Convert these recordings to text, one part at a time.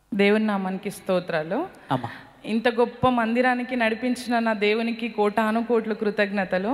దేవుని నామానికి స్తోత్రాలు అమ్మా ఇంత గొప్ప మందిరానికి నడిపించిన నా దేవునికి కోటాను కోట్ల కృతజ్ఞతలు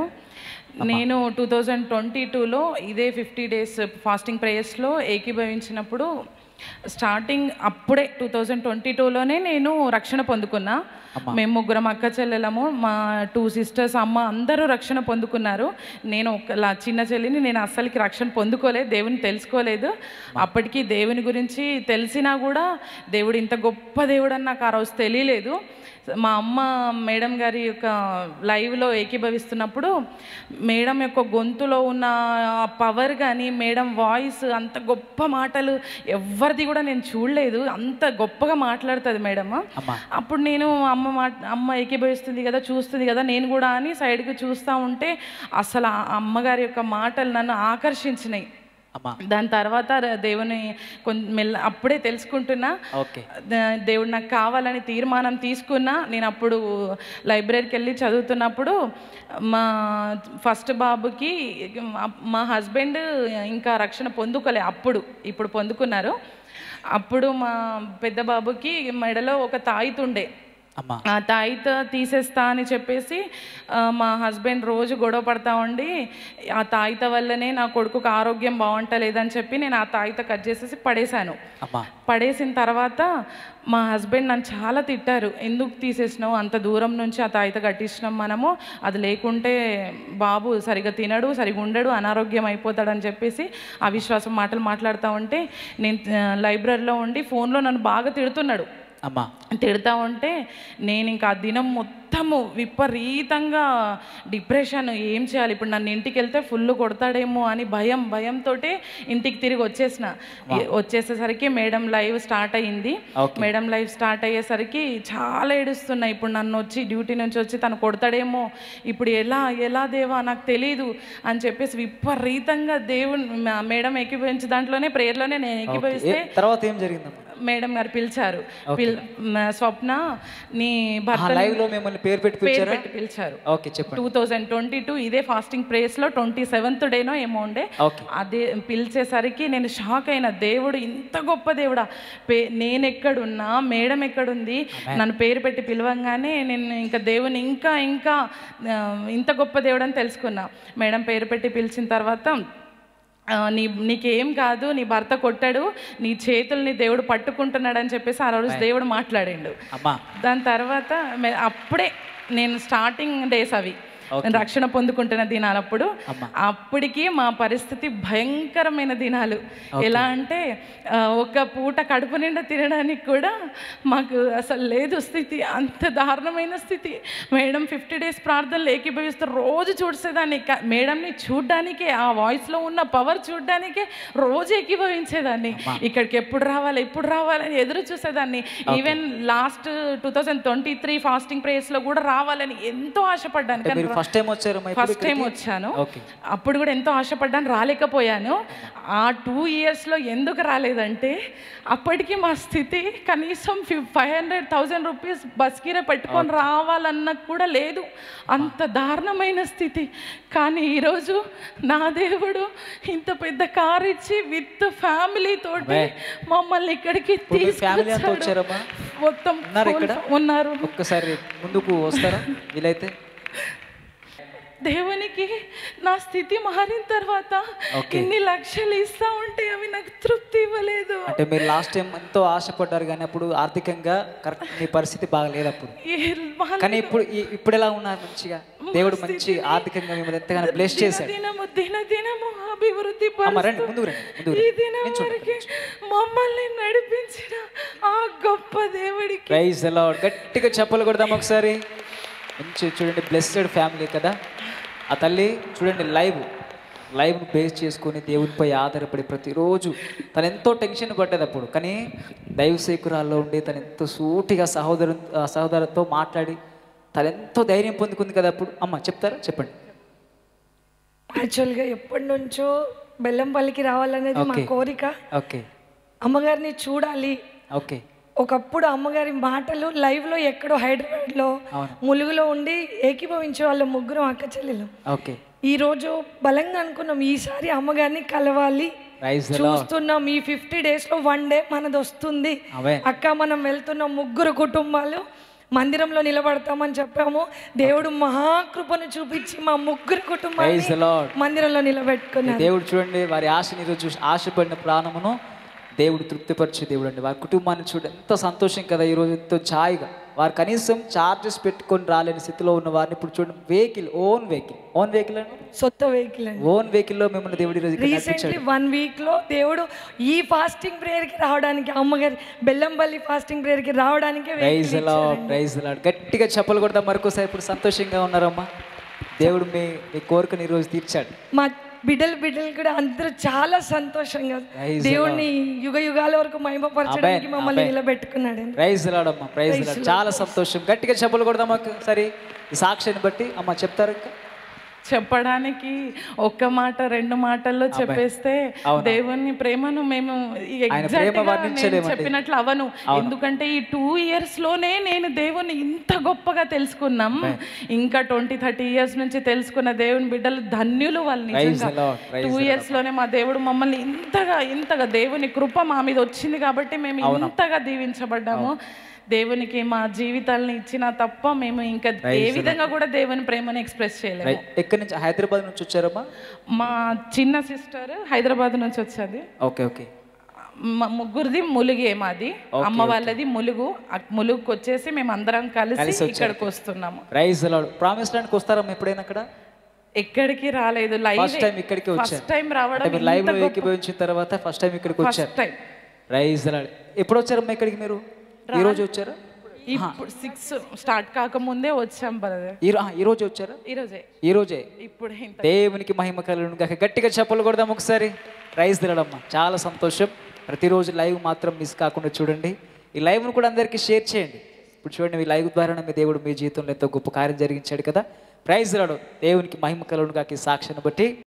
నేను టూ థౌజండ్ ట్వంటీ టూలో ఇదే ఫిఫ్టీ డేస్ ఫాస్టింగ్ ప్రేయర్స్లో ఏకీభవించినప్పుడు స్టార్టింగ్ అప్పుడే టూ థౌజండ్ ట్వంటీ టూలోనే నేను రక్షణ పొందుకున్నా మేము ముగ్గురం అక్క చెల్లెలము మా టూ సిస్టర్స్ అమ్మ అందరూ రక్షణ పొందుకున్నారు నేను ఒక లా- చిన్న చెల్లిని నేను అస్సలకి రక్షణ పొందుకోలేదు దేవుని తెలుసుకోలేదు అప్పటికి దేవుని గురించి తెలిసినా కూడా దేవుడు ఇంత గొప్ప దేవుడు అని నాకు ఆ రోజు తెలియలేదు మా అమ్మ మేడం గారి యొక్క లైవ్లో ఏకీభవిస్తున్నప్పుడు మేడం యొక్క గొంతులో ఉన్న పవర్ కానీ మేడం వాయిస్ అంత గొప్ప మాటలు ఎవరిది కూడా నేను చూడలేదు అంత గొప్పగా మాట్లాడుతుంది మేడం అమ్మా అప్పుడు నేను అమ్మ మాట అమ్మ ఏకీభవిస్తుంది కదా చూస్తుంది కదా నేను కూడా అని సైడ్కి చూస్తూ ఉంటే అసలు ఆ అమ్మగారి యొక్క మాటలు నన్ను ఆకర్షించినాయి అమ్మా దాని తర్వాత ర- దేవుని కొంచెం మెల్ల అప్పుడే తెలుసుకుంటున్నా ఓకే ద- దేవుడు నాకు కావాలని తీర్మానం తీసుకున్నా నేను అప్పుడు లైబ్రరీకి వెళ్ళి చదువుతున్నప్పుడు మా ఫస్ట్ బాబుకి మా- మా హస్బెండ్ ఇంకా రక్షణ పొందుకోలే అప్పుడు ఇప్పుడు పొందుకున్నారు అప్పుడు మా పెద్ద బాబుకి మెడలో ఒక తాయితుండే అమ్మా ఆ తాయిత తీసేస్తా అని చెప్పేసి ఆ, మా హస్బెండ్ రోజు గొడవ పడతా ఉండి ఆ తాయిత వల్లనే నా కొడుకుకి ఆరోగ్యం బాగుంటలేదని చెప్పి నేను ఆ తాయిత కట్ చేసేసి పడేశాను అమ్మా పడేసిన తర్వాత మా హస్బెండ్ నన్ను చాలా తిట్టారు ఎందుకు తీసేసినావు అంత దూరం నుంచి ఆ తాయిత కట్టించినాం మనము అది లేకుంటే బాబు సరిగా తినడు సరిగా ఉండడు అనారోగ్యం అయిపోతాడని చెప్పేసి అవిశ్వాసం మాటలు మాట్లాడుతూ ఉంటే నేను ఆ, లైబ్రరీలో ఉండి ఫోన్లో నన్ను బాగా తిడుతున్నాడు అమ్మా తిడతా ఉంటే నేను ఇంకా ఆ దినం మొత్తము విపరీతంగా డిప్రెషన్ ఏం చేయాలి ఇప్పుడు నన్ను ఇంటికి వెళ్తే ఫుల్ కొడతాడేమో అని భయం భయంతో ఇంటికి తిరిగి వచ్చేసిన వచ్చేసేసరికి మేడం లైవ్ స్టార్ట్ అయ్యింది Okay. మేడం లైవ్ స్టార్ట్ అయ్యేసరికి చాలా ఏడుస్తున్నా ఇప్పుడు నన్ను వచ్చి డ్యూటీ నుంచి వచ్చి తను కొడతాడేమో ఇప్పుడు ఎలా ఎలా దేవా నాకు తెలీదు అని చెప్పేసి విపరీతంగా దేవుని మా- మేడం ఏకీభవించే దాంట్లోనే ప్రేయర్లోనే నేను ఏకీభవిస్తే ఏ- తర్వాత ఏం జరిగిందమ్మా మేడం గారు పిలిచారు పిల్ మ- స్వప్న నీ భర్త లైవ్ లో మిమ్మల్ని పేరు పెట్టి పేరు పిలిచారా పెట్టి పిలిచారు ఓకే చెప్పండి టూ థౌజండ్ ట్వంటీ టూ ఇదే ఫాస్టింగ్ ప్రేస్లో ట్వంటీ సెవెంత్ డేనో ఏమో ఉండే ఓకే అదే పిలిచేసరికి నేను షాక్ అయిన దేవుడు ఇంత గొప్ప దేవుడా పే నేను ఎక్కడున్నా మేడం ఎక్కడుంది నన్ను పేరు పెట్టి పిలవంగానే నేను ఇంకా దేవుని ఇంకా ఇంకా ఆ, ఇంత గొప్ప దేవుడు అని తెలుసుకున్నా మేడం పేరు పెట్టి పిలిచిన తర్వాత ఆ, నీ నీకేం కాదు నీ భర్త కొట్టాడు నీ చేతుల్ని దేవుడు పట్టుకుంటున్నాడు అని చెప్పేసి ఆ రోజు దేవుడు మాట్లాడిండు అమ్మా దాని తర్వాత మే- అప్పుడే నేను స్టార్టింగ్ డేస్ అవి నేను రక్షణ పొందుకుంటున్న దినాలు అప్పుడు అమ్మా. అప్పటికి మా పరిస్థితి భయంకరమైన దినాలు ఎలా అంటే ఆ, ఒక పూట కడుపు నిండా తినడానికి కూడా మాకు అసలు లేదు స్థితి అంత దారుణమైన స్థితి మేడం ఫిఫ్టీ డేస్ ప్రార్థనలు ఏకీభవిస్తూ రోజు చూసేదాన్ని క- మేడంని చూడ్డానికే ఆ వాయిస్లో ఉన్న పవర్ చూడ్డానికే రోజు ఏకీభవించేదాన్ని ఇక్కడికి ఎప్పుడు రావాలి ఎప్పుడు రావాలని ఎదురు చూసేదాన్ని even last two thousand twenty three fasting ప్రేయర్స్లో కూడా రావాలని ఎంతో ఆశపడ్డాను కానీ మీరు ఫస్ట్ టైం వచ్చారమ్మా ఇప్పుడు ఫస్ట్ టైం వచ్చాను ఓకే అప్పుడు కూడా ఎంతో ఆశపడ్డాను రాలేకపోయాను ఆ టూ ఇయర్స్లో ఎందుకు రాలేదంటే అప్పటికి మా స్థితి కనీసం ఫైవ్ హండ్రెడ్ థౌజండ్ రూపీస్ బస్కీర పెట్టుకొని రావాలన్న కూడా లేదు అంత దారుణమైన స్థితి కానీ ఈరోజు నా దేవుడు ఇంత పెద్ద కార్ ఇచ్చి విత్ ఫ్యామిలీ తోటి మమ్మల్ని ఇక్కడికి మీ ఫ్యామిలీ అంతా తీసుకొచ్చాడు వచ్చారమ్మా మొత్తం ఉన్నారా ఇక్కడ? ఉన్నారు ఒక్కసారి ముందుకు వస్తారా వీలైతే దేవునికి నా స్థితి మారిన తర్వాత Okay. ఇన్ని లక్షలు ఇస్తా ఉంటే అవి నాకు తృప్తి ఇవ్వలేదు అంటే మీరు లాస్ట్ టైం ఎంతో ఆశపడ్డారు కానీ అప్పుడు ఆర్థికంగా కరెక్ట్ మీ పరిస్థితి బాగలేదు అప్పుడు ఈ వాళ్ళ కానీ ఇప్పుడు ఈ- ఇప్పుడు ఎలా ఉన్నారు మంచిగా దేవుడు మంచి ఆర్థికంగా మిమ్మల్ని ఎంతగానో బ్లెస్ చేశాడు దినము దిన దినము అభివృద్ధి అమ్మ రండి పరుస్తూ ముందుకు రండి ముందుకు ఈ రండి దినం నేను చూడండి వరకు మమ్మల్ని నడిపించిన ఆ గొప్ప దేవుడికి ప్రైజ్ ఎలా గట్టిగా చెప్పలు కొడదాం ఒకసారి మంచి చూడండి బ్లెస్డ్ ఫ్యామిలీ కదా ఆ తల్లి చూడండి లైవ్ లైవ్ను బేస్ చేసుకొని దేవునిపై ఆధారపడి ప్రతిరోజు తను ఎంతో టెన్షన్ పడ్డది అప్పుడు కానీ దైవ సేకురాల్లో ఉండి తను ఎంతో సూటిగా సహోదరు ఆ సహోదరుతో మాట్లాడి తను ఎంతో ధైర్యం పొందుకుంది కదా అప్పుడు అమ్మ చెప్తారా చెప్పండి యాక్చువల్గా ఎప్పటి నుంచో బెల్లంపల్లికి రావాలనేది మా Okay. కోరిక ఓకే అమ్మగారిని చూడాలి ఓకే ఒకప్పుడు అమ్మగారి మాటలు లైవ్లో ఎక్కడో హైదరాబాద్లో అవును. ములుగులో ఉండి ఏకీభవించే వాళ్ళ ముగ్గురు అక్క చెల్లెలు ఓకే ఈరోజు బలంగా అనుకున్నాం ఈసారి అమ్మగారిని కలవాలి Praise the Lord. చూస్తున్నాం ఈ ఫిఫ్టీ డేస్ లో వన్ డే మనది వస్తుంది Amen. అక్క మనం వెళ్తున్న ముగ్గురు కుటుంబాలు మందిరంలో నిలబడతామని చెప్పాము దేవుడు మహాకృపను చూపించి మా ముగ్గురు Praise the కుటుంబాన్ని Lord. మందిరంలో నిలబెట్టుకున్నారు దేవుడు చూడండి వారి ఆశని ఈరోజు చూసి ఆశపడిన ప్రాణమును దేవుడు తృప్తిపరిచే దేవుడు అండి వారి కుటుంబాన్ని చూడండి ఎంత సంతోషం కదా ఈరోజు ఎంతో ఛాయిగా వారు కనీసం చార్జెస్ పెట్టుకొని రాలేని స్థితిలో ఉన్న వారిని ఇప్పుడు చూడండి vehicle own vehicle own vehicle అండి సొంత వెహికల్ అండి ఓన్ వెహికల్లో మిమ్మల్ని దేవుడు ఈరోజు ఇక్కడ రీసెంట్లీ వన్ వీక్ లో దేవుడు ఈ ఫాస్టింగ్ ప్రేయర్ కి రావడానికి అమ్మగారి బెల్లంపల్లి ఫాస్టింగ్ ప్రేయర్ కి రావడానికి ప్రైజ్ లాడ్ ప్రైజ్ లాడ్ గట్టిగా చెప్పలు కొడతా మరొకసారి ఇప్పుడు సంతోషంగా ఉన్నారమ్మా దేవుడు మీ మీ కోరికను ఈరోజు తీర్చాడు మా బిడ్డలు బిడ్డలు కూడా అందరూ చాలా సంతోషంగా Praise the దేవుణ్ణి యుగ యుగాల వరకు మహిమపరచడానికి Amen, మమ్మల్ని amen. నిలబెట్టుకున్నాడండి ప్రైజ్ లాడమ్మా ప్రైజ్ లాడ్ చాలా సంతోషం గట్టిగా చెప్పలు కొడదాం మాకు సరే ఈ సాక్ష్యాన్ని బట్టి అమ్మ చెప్తారు ఇంకా చెప్పడానికి ఒక్క మాట రెండు మాటల్లో చెప్పేస్తే దేవుని ప్రేమను మేము ఈ ఆయన exact ప్రేమ గా నేను వర్ణించలేమండి. చెప్పినట్లు అవను ఎందుకంటే ఈ టూ ఇయర్స్ లోనే నేను దేవుని ఇంత గొప్పగా తెలుసుకున్నాం ఇంకా ట్వంటీ థర్టీ ఇయర్స్ నుంచి తెలుసుకున్న దేవుని బిడ్డలు ధన్యులు వాళ్ళు Praise నిజంగా the Lord, praise two years లోనే మా దేవుడు మమ్మల్ని ఇంతగా ఇంతగా దేవుని కృప మా మీద వచ్చింది కాబట్టి మేము ఇంతగా దీవించబడ్డాము దేవునికి మా జీవితాలను ఇచ్చినా తప్ప మేము ఇంకా ఏ విధంగా కూడా దేవుని ప్రేమను ఎక్స్ప్రెస్ చేయలేము రైట్ ఎక్కడి నుంచి హైదరాబాద్ నుంచి వచ్చారమ్మా మా చిన్న సిస్టర్ హైదరాబాద్ నుంచి వచ్చేది ఓకే ఓకే మా ముగ్గురిది ములుగే మాది అమ్మ వాళ్ళది ములుగు ఆ ములుగుకి వచ్చేసి మేము అందరం కలిసి ఇక్కడికి వస్తున్నాము ప్రైజ్ లాడ్ ప్రామిస్ ల్యాండ్కి వస్తారమ్మా ఎప్పుడైనా అక్కడ ఎక్కడికి రాలేదు లైవ్ ఫస్ట్ టైం ఇక్కడికి వచ్చారు ఫస్ట్ టైం రావడం అంటే మీరు లైవ్ లో ఏకీభవించిన తర్వాత ఫస్ట్ టైం ఇక్కడికి వచ్చారు ఫస్ట్ టైం ప్రైజ్ లాడ్ ఎప్పుడు వచ్చారమ్మా ఇక్కడికి మీరు ఈ రోజు వచ్చారా ఇప్పుడు సిక్స్ స్టార్ట్ కాకముందే వచ్చాం బ్రదర్ ఈ రో- ఆ, ఈ రోజు వచ్చారా ఈరోజే ఈ రోజే ఇప్పుడు ఇంత దేవునికి మహిమ కలుగును గాక గట్టిగా చెప్పలు కొడదాం ఒకసారి ప్రైజ్ తినడమ్మా చాలా సంతోషం ప్రతిరోజు లైవ్ మాత్రం మిస్ కాకుండా చూడండి ఈ లైవ్ను కూడా అందరికీ షేర్ చేయండి ఇప్పుడు చూడండి ఈ లైవ్ ద్వారా మీ దేవుడు మీ జీవితంలో ఎంతో గొప్ప కార్యం జరిగించాడు కదా ప్రైజ్ తినడం దేవునికి మహిమ కలుగును గాక ఈ సాక్ష్యాన్ని బట్టి